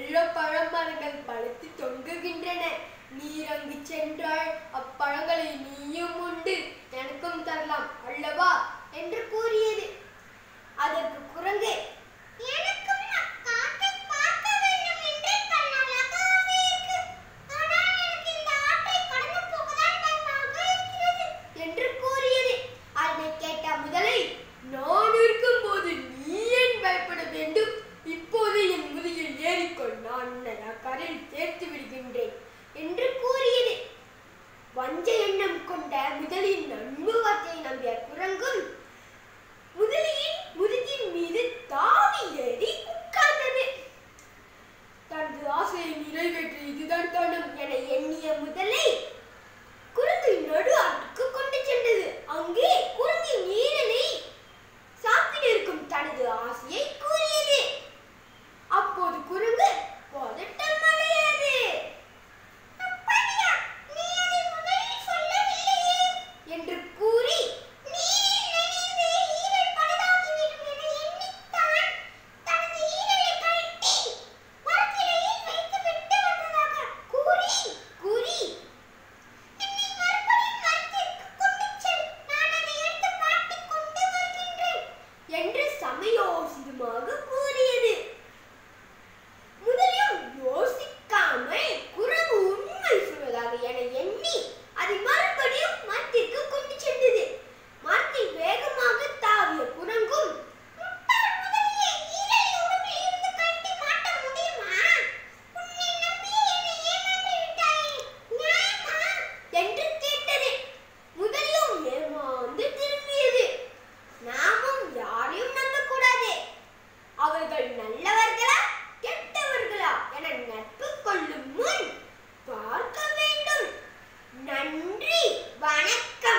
உள்ள பழமரங்கள் பழுத்து தொங்குகின்றன நீர் அங்கு சென்றால் அப்பழங்களை நீயும் உண்டு எனக்கும் தரலாம் அல்லவா என்று கூறியது அதற்கு குரங்கு எனக்கும் அக்காட்டை பார்க்க வேண்டும் என்றே கண்ணாலாக ஆசை இருக்கு ஆனால் எனக்கு இந்த ஆட்டை கடந்து போகதான் பயமாக இருக்கிறது என்று கூறியது அதனை கேட்ட முதலை நான் இருக்கும்போது நீ ஏன் பயப்பட வேண்டும் இப்போது என் முதுகில் ஏறிக்கொள் நான் உன்னை கரையில் சேர்த்து விடுகின்றேன் என்று கூறியது வஞ்ச எண்ணம் கொண்ட முதலின் அன்பு வார்த்தையை நம்பிய குரங்கும் முதலியின் முதுகின் மீது தாவி ஏறி உட்கார்ந்தது தனது ஆசையை நிறைவேற்றி இதுதான் தனம் என எண்ணிய முதலை குரங்கை நடு ஆற்றுக்கு கொண்டு சென்றது அங்கே குரங்கின் நீரனை சாப்பிட இருக்கும் தனது ஆசையை கூறியது அப்போது குரங்கு பதட்டம் அடையாது அப்படியா நீ அதை முதலில் சொல்லவில்லையே என்று கூறி நீரில் நனைந்து ஈரல் பழுதாகிவிடும் என எண்ணித்தான் தனது ஈரலை கழட்டி மரக்கிளையில் வைத்துவிட்டு வந்ததாக கூறி கூறி என்னை மறுபடியும் மரத்திற்கு கொண்டு செல் நான் அதை எடுத்து மாட்டிக் கொண்டு வருகின்றேன் என்று சமயோசிதமாக கூறியது முதலில் யோசிக்காமல் குரங்கு உண்மை சொல்வதாக என எண்ணி அதை மறுபடியும் மரத்திற்கு கொண்டு சென்றது மரத்தில் வேகமாக தாவிய குரங்கும் முட்டாள் முதலியே ஈரலை உடம்பில் இருந்து கழட்டி மாட்ட முடியுமா உன்னை நம்பி என்னை ஏமாற்றி விட்டாயே நியாயமா என்று கேட்டது முதலியும் ஏமாந்து திரும்பியது நாமும் யாரையும் நம்பக்கூடாது அவர்கள் நல்லவர்களா கெட்டவர்களா என நட்பு கொள்ளும் முன் பார்க்க வேண்டும் நன்றி வணக்கம்